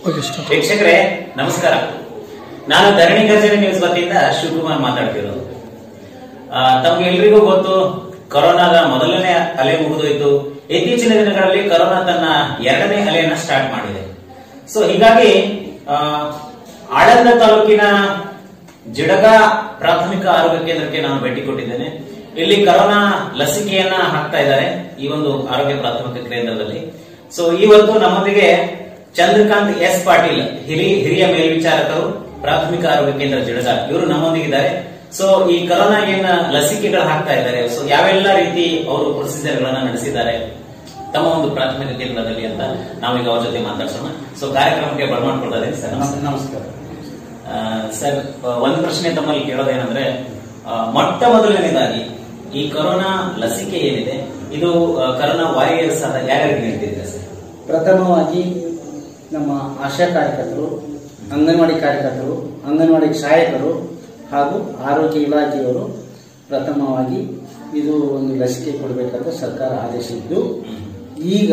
Okay start ವೀಕ್ಷಕರೇ ನಮಸ್ಕಾರ ನಾನು ಧರಣಿ ಗರ್ಜನೆ ನ್ಯೂಸ್ ವತಿಯಿಂದ ಶಿವಕುಮಾರ್ ಮಾತಾಡ್ತಿರೋದು ಆ, ತಮ್ಗೆಲ್ರಿಗೂ ಗೊತ್ತು ಕೊರೋನಾದ ಮೊದಲನೇ ಅಲೆ ಮುಗಿದೋಯ್ತು ಇತ್ತೀಚಿನ ದಿನಗಳಲ್ಲಿ ಕೊರೋನಾ ತನ್ನ ಎರಡನೇ ಅಲೆಯನ್ನ ಸ್ಟಾರ್ಟ್ ಮಾಡಿದೆ ಸೊ ಹೀಗಾಗಿ ಆ, ಆಳಂದ ತಾಲೂಕಿನ ಜಿಡಗ ಪ್ರಾಥಮಿಕ ಆರೋಗ್ಯ ಕೇಂದ್ರಕ್ಕೆ ನಾನು ಭೇಟಿ ಕೊಟ್ಟಿದ್ದೇನೆ ಇಲ್ಲಿ ಕರೋನಾ ಲಸಿಕೆಯನ್ನ ಹಾಕ್ತಾ ಇದ್ದಾರೆ ಈ ಒಂದು ಆರೋಗ್ಯ ಪ್ರಾಥಮಿಕ ಕೇಂದ್ರದಲ್ಲಿ ಸೊ ಇವತ್ತು ನಮ್ಮೊಂದಿಗೆ ಚಂದ್ರಕಾಂತ್ ಎಸ್ ಪಾಟೀಲ್ ಹಿರಿ ಹಿರಿಯ ಮೇಲ್ವಿಚಾರಕರು ಪ್ರಾಥಮಿಕ ಆರೋಗ್ಯ ಕೇಂದ್ರ ಜಿಡಗ ಇವರು ನಮ್ಮೊಂದಿಗಿದ್ದಾರೆ ಸೊ ಈ ಕರೋನಾ ಏನ ಲಸಿಕೆಗಳು ಹಾಕ್ತಾ ಇದ್ದಾರೆ ಸೊ ಯಾವೆಲ್ಲ ರೀತಿ ಅವರು ಪ್ರೊಸೀಜರ್ ಗಳನ್ನ ನಡೆಸಿದ್ದಾರೆ ತಮ್ಮ ಒಂದು ಪ್ರಾಥಮಿಕ ಕೇಂದ್ರದಲ್ಲಿ ಅಂತ ನಾವೀಗ ಅವ್ರ ಜೊತೆ ಮಾತಾಡ್ಸೋಣ ಸೊ ಕಾರ್ಯಕ್ರಮಕ್ಕೆ ಬರ್ಮಾಡ್ಕೊಳ್ತಾ ಇದ್ದೀನಿ ಸರ್ ನಮಸ್ತೆ ನಮಸ್ಕಾರ ಆ, ಸರ್ ಆ, ಒಂದು ಪ್ರಶ್ನೆ ತಮ್ಮಲ್ಲಿ ಕೇಳೋದೇನಂದ್ರೆ ಆ, ಮೊಟ್ಟ ಮೊದಲನೇದಾಗಿ ಈ ಕೊರೋನಾ ಲಸಿಕೆ ಏನಿದೆ ಇದು ಆ, ಕೊರೋನಾ ವಾರಿಯರ್ಸ್ ಆದ ಯಾರ್ಯಾರಿಗೆ ನೀಡ್ತಿದ್ದೀರಾ ಸರ್ ಪ್ರಥಮವಾಗಿ ನಮ್ಮ ಆಶಾ ಕಾರ್ಯಕರ್ತರು ಅಂಗನವಾಡಿ ಕಾರ್ಯಕರ್ತರು ಅಂಗನವಾಡಿ ಸಹಾಯಕರು ಹಾಗೂ ಆರೋಗ್ಯ ಇಲಾಖೆಯವರು ಪ್ರಥಮವಾಗಿ ಇದು ಒಂದು ಲಸಿಕೆ ಕೊಡಬೇಕಂತ ಸರ್ಕಾರ ಆದೇಶಿದ್ದು ಈಗ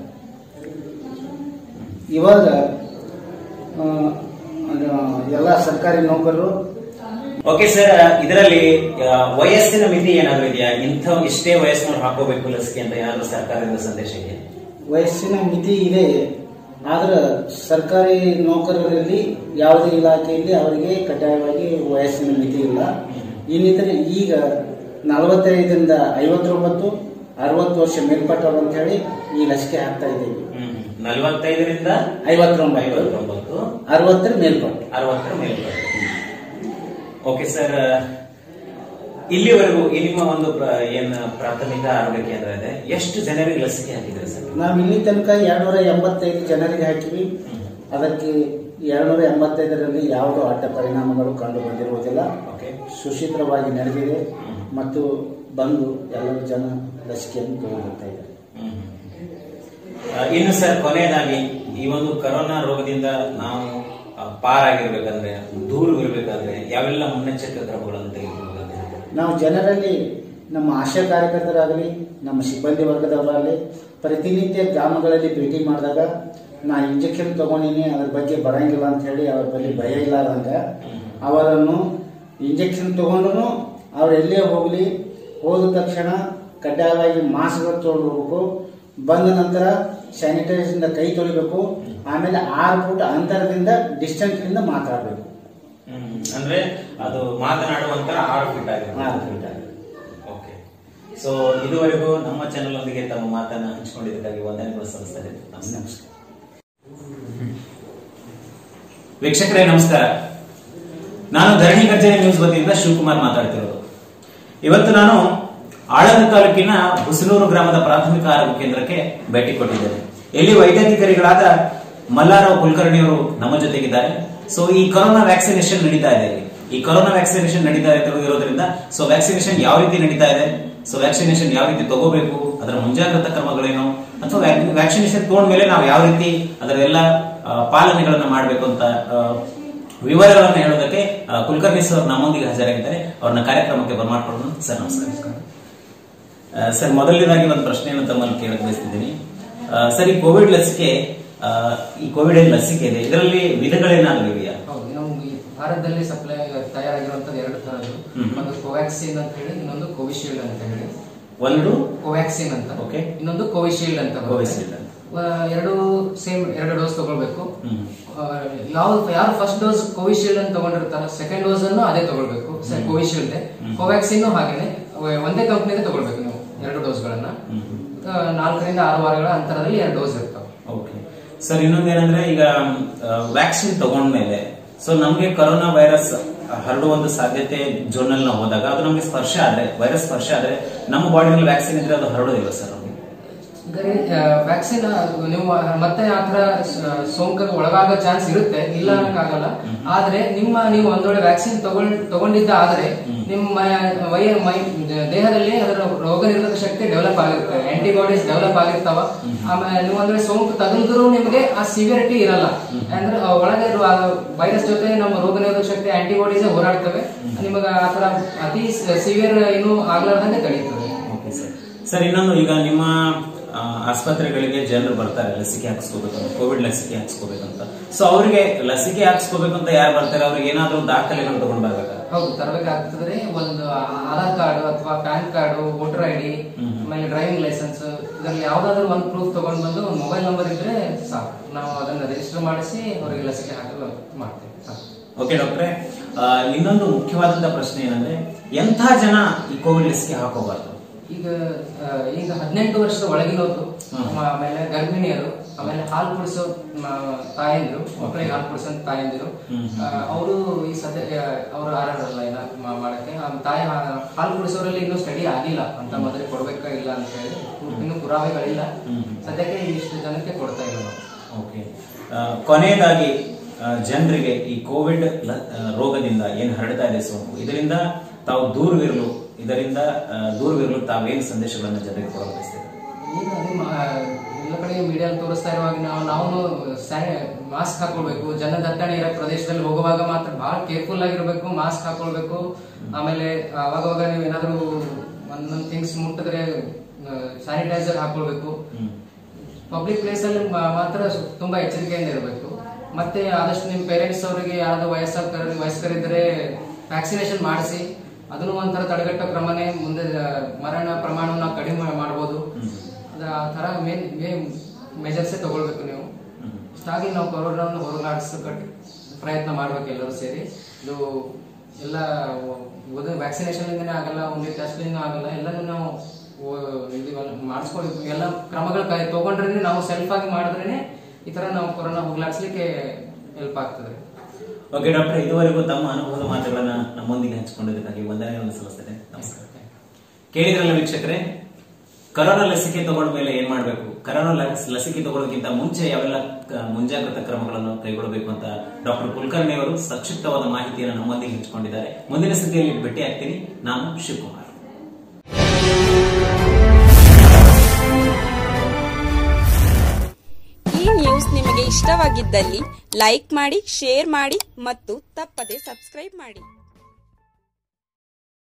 ಇವಾಗ ಆ, ಅದು ಎಲ್ಲ ಸರ್ಕಾರಿ ನೌಕರರು ಓಕೆ ಸರ್ ಇದರಲ್ಲಿ ಆ, ವಯಸ್ಸಿನ ಮಿತಿ ಏನಾದ್ರು ಇದೆಯಾ ಇಂಥ ಇಷ್ಟೇ ವಯಸ್ಸಿನವ್ರು ಹಾಕೋಬೇಕು ಲಸಿಕೆ ಅಂತ ಏನಾದ್ರು ಸರ್ಕಾರದಿಂದ ಸಂದೇಶ ಇದೆಯಾ ವಯಸ್ಸಿನ ಮಿತಿ ಇದೆ ಆದ್ರೆ ಸರ್ಕಾರಿ ನೌಕರರಲ್ಲಿ ಯಾವುದೇ ಇಲಾಖೆಯಲ್ಲಿ ಅವರಿಗೆ ಕಡ್ಡಾಯವಾಗಿ ವಯಸ್ಸಿನ ಮಿತಿ ಇಲ್ಲ ಇನ್ನಿತರೆ ಈಗ ನಲವತ್ತೈದರಿಂದ ಐವತ್ತೊಂಬತ್ತು ಅರವತ್ತು ವರ್ಷ ಮೇಲ್ಪಟ್ಟವರು ಅಂತ ಹೇಳಿ ಈ ಲಸಿಕೆ ಹಾಕ್ತಾ ಇದ್ದೀವಿ ನಲವತ್ತೈದರಿಂದ ಐವತ್ತೊಂಬತ್ತು ಐವತ್ತೊಂಬತ್ತು ಅರವತ್ತರ ಮೇಲ್ಪಟ್ಟು ಅರವತ್ತರ ಮೇಲೆ ಓಕೆ ಸರ್ ಇಲ್ಲಿವರೆಗೂ ಈ ನಿಮ್ಮ ಒಂದು ಪ್ರ- ಏನ್ ಪ್ರಾಥಮಿಕ ಆರೋಗ್ಯ ಕೇಂದ್ರ ಇದೆ ಎಷ್ಟು ಜನರಿಗೆ ಲಸಿಕೆ ಹಾಕಿದ್ರೆ ಸರ್ ನಾವು ಇಲ್ಲಿ ತನಕ ಎರಡ್ನೂರ ಎಂಬತ್ತೈದು ಜನರಿಗೆ ಹಾಕಿವಿ ಅದಕ್ಕೆ ಎರಡ್ನೂರ ಎಂಬತ್ತೈದರಲ್ಲಿ ಯಾವುದೋ ಅಡ್ಡ ಪರಿಣಾಮಗಳು ಕಂಡು ಬಂದಿರುವುದಿಲ್ಲ ಓಕೆ ಸುಶೀಘ್ರವಾಗಿ ನಡೆದಿದೆ ಮತ್ತು ಬಂದು ಎಲ್ಲರೂ ಜನ ಲಸಿಕೆಯನ್ನು ತಗೊಂಡ್ಬರ್ತಾ ಇದ್ದಾರೆ ಆ, ಇನ್ನು ಸರ್ ಕೊನೆಯದಾಗಿ ಈ ಒಂದು ಕರೋನಾ ರೋಗದಿಂದ ನಾವು ಆ, ಪಾರಾಗಿರ್ಬೇಕಂದ್ರೆ ದೂರ ಇರಬೇಕಾದ್ರೆ ಯಾವೆಲ್ಲ ಮುನ್ನೆಚ್ಚರಿಕಾ ಕ್ರಮಗಳನ್ನು ತೆಗೆದುಕೊಳ್ಳಬೇಕಾದ್ರೆ ನಾವು ಜನರಲ್ಲಿ ನಮ್ಮ ಆಶಾ ಕಾರ್ಯಕರ್ತರಾಗಲಿ ನಮ್ಮ ಸಿಬ್ಬಂದಿ ವರ್ಗದವರಾಗಲಿ ಪ್ರತಿನಿತ್ಯ ಗ್ರಾಮಗಳಲ್ಲಿ ಭೇಟಿ ಮಾಡಿದಾಗ ನಾ ಇಂಜೆಕ್ಷನ್ ತಗೊಂಡಿನಿ ಅದ್ರ ಬಗ್ಗೆ ಬರಂಗಿಲ್ಲ ಅಂತ ಹೇಳಿ ಅವ್ರ ಬಗ್ಗೆ ಭಯ ಇಲ್ಲದಂಗ ಅವರನ್ನು ಇಂಜೆಕ್ಷನ್ ತಗೊಂಡು ಅವ್ರು ಎಲ್ಲೇ ಹೋಗಲಿ ಹೋದ ತಕ್ಷಣ ಕಡ್ಡಾಯವಾಗಿ ಮಾಸ್ಕ್ ತೊಗೊಂಡು ಹೋಗ್ಬೇಕು ಬಂದ ನಂತರ ಸ್ಯಾನಿಟೈಸರ್ನಿಂದ ಕೈ ತೊಳಿಬೇಕು ಆಮೇಲೆ ಆರು ಫುಟ್ ಅಂತರದಿಂದ ಡಿಸ್ಟೆನ್ಸ್ನಿಂದ ಮಾತಾಡಬೇಕು ಹ್ಮ್. ಅಂದ್ರೆ ಅದು ಮಾತನಾಡುವಂತ ಆರು ಫೀಟ್ ಆರು ಆಗಿರುತ್ತೆ ಫೀಟ್ ಆಗಿದೆ ಓಕೆ ಸೊ ಇದುವರೆಗೂ ನಮ್ಮ ಚಾನೆಲ್ ಒಂದಿಗೆ ತಮ್ಮ ಮಾತನ್ನ ಹಂಚಿಕೊಂಡಿದ್ದಕ್ಕಾಗಿ ವಂದನೆಗಳು ಸಲ್ಲಿಸ್ತಾ ಇದ್ದೀನಿ ನಮಸ್ಕಾರ ನಮಸ್ಕಾರ ವೀಕ್ಷಕರೇ ನಮಸ್ಕಾರ ನಾನು ಧರಣಿ ಗರ್ಜನೆ ನ್ಯೂಸ್ ವತಿಯಿಂದ ಶಿವಕುಮಾರ್ ಮಾತಾಡ್ತಿರೋದು ಇವತ್ತು ನಾನು ಆಳಂದ ತಾಲೂಕಿನ ಹುಸನೂರು ಗ್ರಾಮದ ಪ್ರಾಥಮಿಕ ಆರೋಗ್ಯ ಕೇಂದ್ರಕ್ಕೆ ಭೇಟಿ ಕೊಟ್ಟಿದ್ದೇನೆ ಇಲ್ಲಿ ವೈದ್ಯಾಧಿಕಾರಿಗಳಾದ ಮಲ್ಲಾರಾವ್ ಕುಲಕರ್ಣಿ ಅವರು ನಮ್ಮ ಜೊತೆಗಿದ್ದಾರೆ ಸೊ ಈ ಕೊರೋನಾ ವ್ಯಾಕ್ಸಿನೇಷನ್ ನಡೀತಾ ಇದೆ ಇಲ್ಲಿ. ಈ ಕೊರೋನಾ ವ್ಯಾಕ್ಸಿನೇಷನ್ ನಡೀತಾ ಇರೋದ್ರಿಂದ ಸೊ ವ್ಯಾಕ್ಸಿನೇಷನ್ ಯಾವ ರೀತಿ ನಡೀತಾ ಇದೆ ಸೊ ವ್ಯಾಕ್ಸಿನೇಷನ್ ಯಾವ ರೀತಿ ತಗೋಬೇಕು ಅದರ ಮುಂಜಾಗ್ರತಾ ಕ್ರಮಗಳೇನು ಅಥವಾ ವ್ಯಾಕ್ಸಿನೇಷನ್ ತಗೊಂಡ್ಮೇಲೆ ನಾವು ಯಾವ ರೀತಿ ಅದರ ಎಲ್ಲ ಆ, ಪಾಲನೆಗಳನ್ನ ಮಾಡಬೇಕು ಅಂತ ಆ, ವಿವರಗಳನ್ನು ಹೇಳೋದಕ್ಕೆ ಆ, ಕುಲಕರ್ಣಿ ಸರ್ ನಮ್ಮೊಂದಿಗೆ ಹಾಜರಾಗಿದ್ದಾರೆ ಅವ್ರನ್ನ ಕಾರ್ಯಕ್ರಮಕ್ಕೆ ಬರ್ಮಾಡ್ಕೊಂಡು ಸರ್ ನಮಸ್ಕಾರ ಆ, ಸರ್ ಮೊದಲನೇದಾಗಿ ಒಂದು ಪ್ರಶ್ನೆಯನ್ನು ತಮ್ಮಲ್ಲಿ ಕೇಳಕ್ ಬಯಸ್ತಿದ್ದೀನಿ ಆ, ಸರ್ ಈ ಕೋವಿಡ್ ಲಸಿಕೆ ಆ, ಈ ಕೋವಿಡ್ ಏನ್ ಲಸಿಕೆ ಇದೆ ಇದರಲ್ಲಿ ವಿಧಗಳೇನಾದ್ರು ಇದೆಯಾ ಹೌದು ನಮ್ಗೆ ಈ ಭಾರತದಲ್ಲಿ ಸಪ್ಲೈ ತಯಾರಾಗಿರುವಂತದ್ದು ಎರಡು ತರದ್ದು ಹ್ಮ್. ಒಂದು ಕೋವ್ಯಾಕ್ಸಿನ್ ಅಂತ ಹೇಳಿ ಇನ್ನೊಂದು ಕೋವಿಶೀಲ್ಡ್ ಅಂತ ಹೇಳಿ ಒಂದು ಕೋವ್ಯಾಕ್ಸಿನ್ ಅಂತ Okay. ಇನ್ನೊಂದು ಕೋವಿಶೀಲ್ಡ್ ಅಂತ ಬರುತ್ತೆ. ಕೋವಿಶೀಲ್ಡ್ ಅಂತ. ಆ, ಎರಡು ಸೇಮ್ ಎರಡು ಡೋಸ್ ತಗೊಳ್ಬೇಕು ಹ್ಮ್. ಆ, ಯಾವ ಯಾರು ಫಸ್ಟ್ ಡೋಸ್ ಕೋವಿಶೀಲ್ಡ್ ಅನ್ನು ತಗೊಂಡಿರ್ತಾರೋ ಸೆಕೆಂಡ್ ಡೋಸ್ ಅನ್ನು ಅದೇ ತಗೊಳ್ಬೇಕು ಕೋವಿಶೀಲ್ಡ್ ಕೋವ್ಯಾಕ್ಸಿನ್ ಹಾಗೇನೆ ಅವ- ಒಂದೇ ಕಂಪ್ನಿದೇ ತಗೊಳ್ಬೇಕು ನೀವು ಎರಡು ಡೋಸ್ಗಳನ್ನ ಹ್ಮ್. ಆ, ನಾಲ್ಕರಿಂದ ಆರು ವಾರಗಳ ಅಂತರದಲ್ಲಿ ಎರಡು ಡೋಸ್ ಇರ್ತಾವೆ ಓಕೆ ಸರ್ ಇನ್ನೊಂದೇನಂದ್ರೆ ಈಗ ವ್ಯಾಕ್ಸಿನ್ ತಗೊಂಡ್ಮೇಲೆ ಸೊ ನಮ್ಗೆ ಕರೋನಾ ವೈರಸ್ ಹರಡುವ ಒಂದು ಸಾಧ್ಯತೆ ಜೋನಲ್ಲಿ ನಾವು ಹೋದಾಗ ಅದು ನಮ್ಗೆ ಸ್ಪರ್ಶ ಆದ್ರೆ ವೈರಸ್ ಸ್ಪರ್ಶ ಆದ್ರೆ ನಮ್ಮ ಬಾಡಿನಲ್ಲಿ ವ್ಯಾಕ್ಸಿನ್ ಇದ್ರೆ ಅದು ಹರಡೋದಿಲ್ಲ ಸರ್ ನಮ್ಗೆ ವ್ಯಾಕ್ಸಿನ್ ನೀವು ಮತ್ತೆ ಆತರ ಸೋಂಕಿಗೆ ಒಳಗಾಗೋ ಚಾನ್ಸ್ ಇರುತ್ತೆ ಇಲ್ಲ ಅನ್ನಕ್ಕಾಗಲ್ಲ ಆದ್ರೆ ನಿಮ್ಮ ನೀವು ಒಂದ್ ವೇಳೆ ವ್ಯಾಕ್ಸಿನ್ ತಗೊಂಡ್ ತಗೊಂಡಿದ್ದ ಆದ್ರೆ ನಿಮ್ಮ ವಯ ಮೈ ದೇಹದಲ್ಲಿ ಅದರ ರೋಗ ನಿರೋಧಕ ಶಕ್ತಿ ಡೆವಲಪ್ ಆಗಿರುತ್ತೆ ಆಂಟಿಬಾಡೀಸ್ ಡೆವಲಪ್ ಆಗಿರ್ತಾವ ಆಮೇಲೆ ನೀವು ಒಂದ್ ವೇಳೆ ಸೋಂಕು ತಗುಲಿದ್ರು ನಿಮಗೆ ಆ ಸಿವಿಯರಿಟಿ ಇರಲ್ಲ ಅಂದ್ರೆ ಆ ಒಳಗೆ ಇರುವ ವೈರಸ್ ಜೊತೆ ನಮ್ಮ ರೋಗ ನಿರೋಧಕ ಶಕ್ತಿ ಆಂಟಿಬಾಡೀಸ್ ಹೋರಾಡ್ತವೆ ನಿಮಗೆ ಆತರ ಅತಿ ಸಿವಿಯರ್ ಏನು ಆಗ್ಲಾರ್ದಂಗೆ ತಡೀತದೆ ಓಕೆ ಸರ್ ಸರ್ ಇನ್ನೊಂದು ಈಗ ನಿಮ್ಮ ಆ, ಆ, ಆಸ್ಪತ್ರೆಗಳಿಗೆ ಜನರು ಬರ್ತಾರೆ ಲಸಿಕೆ ಹಾಕಿಸ್ಕೋಬೇಕಂತ ಕೋವಿಡ್ ಲಸಿಕೆ ಹಾಕಿಸ್ಕೋಬೇಕಂತ ಸೊ ಅವರಿಗೆ ಲಸಿಕೆ ಹಾಕಿಸ್ಕೋಬೇಕಂತ ಯಾರು ಬರ್ತಾರೆ ಅವ್ರಿಗೆ ಏನಾದ್ರೂ ದಾಖಲೆಗಳು ತಗೊಂಡ್ ಬರ್ಬೇಕಾ ಹೌದು ತರಬೇಕಾಗ್ತದೆ ಒಂದು ಆಧಾರ್ ಕಾರ್ಡ್ ಅಥವಾ PAN card voter I D ಆಮೇಲೆ ಡ್ರೈವಿಂಗ್ ಲೈಸೆನ್ಸ್ ಇದರಲ್ಲಿ ಯಾವ್ದಾದ್ರು ಒಂದು ಪ್ರೂಫ್ ತಗೊಂಡ್ ಬಂದು ಒಂದು ಮೊಬೈಲ್ ನಂಬರ್ ಇದ್ರೆ ಸಾಕು ನಾವು ಅದನ್ನ ರಿಜಿಸ್ಟರ್ ಮಾಡಿಸಿ ಅವರಿಗೆ ಲಸಿಕೆ ಹಾಕಲು ಮಾಡ್ತೇವೆ ಸಾಕು ಓಕೆ ಡಾಕ್ಟ್ರೆ ಆ, ಇನ್ನೊಂದು ಮುಖ್ಯವಾದಂತ ಪ್ರಶ್ನೆ ಏನಂದ್ರೆ ಎಂಥ ಜನ ಈ ಕೋವಿಡ್ ಲಸಿಕೆ ಹಾಕೋಬಾರ್ದು ಈಗ ಆ, ಈಗ ಹದಿನೆಂಟು ವರ್ಷದ ಒಳಗಿನವರು ಹ್ಮ್. ಆಮೇಲೆ ಗರ್ಭಿಣಿಯರು ಆಮೇಲೆ ಹಾಲು ಕುಡಿಸೋ ಮ- ತಾಯಂದಿರು ಮಕ್ಕಳಿಗೆ ಹಾಲು ಕುಡಿಸೋ ತಾಯಂದಿರು ಹ್ಮ್, ಅವರು ಈ ಸದ್ಯ ಅವರು ಆರಲ್ಲ ಇನ್ನ ಮಾ- ಮಾಡಕ್ಕೆ ಆ ತಾಯಿ ಹಾ- ಹಾಲು ಕುಡಿಸೋರಲ್ಲಿ ಇನ್ನೂ ಸ್ಟಡಿ ಆಗಿಲ್ಲ ಅಂತ ಮೊದಲೇ ಕೊಡ್ಬೇಕಾ ಇಲ್ಲ ಅಂತ ಹೇಳಿ ಇನ್ನೂ ಪುರಾವೆಗಳಿಲ್ಲ ಹ್ಮ್. ಸದ್ಯಕ್ಕೆ ಇಷ್ಟು ಜನಕ್ಕೆ ಕೊಡ್ತಾ ಇಲ್ಲ ನಾವು ಓಕೆ ಆ, ಕೊನೆಯದಾಗಿ ಆ, ಜನರಿಗೆ ಈ ಕೋವಿಡ್ ಲ- ಆ, ರೋಗದಿಂದ ಏನು ಹರಡ್ತಾ ಇದೆ ಸೋಂಕು ಇದರಿಂದ ತಾವು ದೂರವಿರಲು ಇದರಿಂದ ಆ, ದೂರವಿರಲು ತಾವೇನು ಸಂದೇಶಗಳನ್ನು ಜನರಿಗೆ ಕೊಡಲು ಬಯಸ್ತೀರಿ ಈಗ ಅದೇ ಮಾ- ಎಲ್ಲ ಕಡೆ ಮೀಡಿಯಾ ತೋರಿಸ್ತಾ ಇರುವಾಗ ನಾವು ನಾವು ಮಾಸ್ಕ್ ಹಾಕೊಳ್ಬೇಕು ಜನದಟ್ಟಣೆ ಇರೋ ಪ್ರದೇಶದಲ್ಲಿ ಹೋಗುವಾಗ ಮಾತ್ರ ಬಹಳ ಕೇರ್ಫುಲ್ ಆಗಿರ್ಬೇಕು ಮಾಸ್ಕ್ ಹಾಕೊಳ್ಬೇಕು ಆಮೇಲೆ ಅವಾಗವಾಗ ನೀವು ಏನಾದ್ರೂ ಒಂದೊಂದು ಥಿಂಗ್ಸ್ ಮುಟ್ಟಿದ್ರೆ ಸ್ಯಾನಿಟೈಸರ್ ಹಾಕೊಳ್ಬೇಕು ಹ್ಮ್. ಪಬ್ಲಿಕ್ ಪ್ಲೇಸ್ ಅಲ್ಲಿ ಮಾ- ಮಾತ್ರ ಸು- ತುಂಬಾ ಎಚ್ಚರಿಕೆಯಿಂದ ಇರಬೇಕು ಮತ್ತೆ ಆದಷ್ಟು ನಿಮ್ಮ ಪೇರೆಂಟ್ಸ್ ಅವರಿಗೆ ಯಾರಾದ್ರೂ ವಯಸ್ಸಾದ ವಯಸ್ಕರಿದ್ರೆ ವ್ಯಾಕ್ಸಿನೇಷನ್ ಮಾಡಿಸಿ ಅದನ್ನು ಒಂಥರ ತಡೆಗಟ್ಟೋ ಕ್ರಮನೇ ಮುಂದೆ ಆ, ಮರಣ ಪ್ರಮಾಣವನ್ನು ಕಡಿಮೆ ಮಾಡಬಹುದು ಅದು ಆ ತರ ಮೇನ್ ಮೆಜರ್ಸೇ ತಗೊಳ್ಬೇಕು ನೀವು ಹ್ಮ್. ಇಷ್ಟಾಗಿ ನಾವು ಕೊರೋನಾವನ್ನು ಹೊರಗಾಡಿಸೋ ಪ್ರಯತ್ನ ಮಾಡ್ಬೇಕು ಎಲ್ಲರೂ ಸೇರಿ ಇದು ಎಲ್ಲ ವ್ಯಾಕ್ಸಿನೇಷನ್ ಇಂದನೇ ಆಗಲ್ಲ ಒಂದು ಟೆಸ್ಟಿಂಗ್ ಆಗಲ್ಲ ಎಲ್ಲನೂ ನಾವು ಓ- ಇದು ಮಾಡಿಸ್ಕೊಳ್ಬೇಕು ಎಲ್ಲ ಕ್ರಮಗಳು ಕೈ ತಗೊಂಡ್ರೆ ನಾವು ಸೆಲ್ಫ್ ಆಗಿ ಮಾಡಿದ್ರೇನೆ ಈ ತರ ನಾವು ಕೊರೋನಾ ಹೋಗ್ಲಾಡ್ಸ್ಲಿಕ್ಕೆ ಹೆಲ್ಪ್ ಆಗ್ತದೆ ಓಕೆ ಡಾಕ್ಟರ್ ಇದುವರೆಗೂ ತಮ್ಮ ಅನುಭವದ ಮಾತುಗಳನ್ನ ನಮ್ಮೊಂದಿಗೆ ಹಂಚಿಕೊಂಡಿದ್ದಕ್ಕಾಗಿ ವಂದನೆಗಳನ್ನು ಸಲ್ಲಿಸ್ತೇನೆ ನಮಸ್ಕಾರ ಕೇಳಿದ್ರಲ್ಲ ವೀಕ್ಷಕರೇ ಕರೋನಾ ಲಸಿಕೆ ತಗೊಂಡ ಮೇಲೆ ಏನ್ ಮಾಡಬೇಕು ಕರೋನಾ ಲಸ್- ಲಸಿಕೆ ತಗೊಳ್ಳೋದಕ್ಕಿಂತ ಮುಂಚೆ ಯಾವೆಲ್ಲ ಕ- ಮುಂಜಾಗ್ರತಾ ಕ್ರಮಗಳನ್ನು ಕೈಗೊಳ್ಳಬೇಕು ಅಂತ ಡಾಕ್ಟರ್ ಕುಲಕರ್ಣಿ ಅವರು ಸಂಕ್ಷಿಪ್ತವಾದ ಮಾಹಿತಿಯನ್ನು ನಮ್ಮೊಂದಿಗೆ ಹಂಚಿಕೊಂಡಿದ್ದಾರೆ ಮುಂದಿನ ಸ್ಥಿತಿಯಲ್ಲಿ ಭೇಟಿ ಆಗ್ತೀನಿ ನಾನು ಶಿವಕುಮಾರ್ ಈ ನ್ಯೂಸ್ ನಿಮಗೆ ಇಷ್ಟವಾಗಿದ್ದಲ್ಲಿ ಲೈಕ್ ಮಾಡಿ ಶೇರ್ ಮಾಡಿ ಮತ್ತು ತಪ್ಪದೆ ಸಬ್ಸ್ಕ್ರೈಬ್ ಮಾಡಿ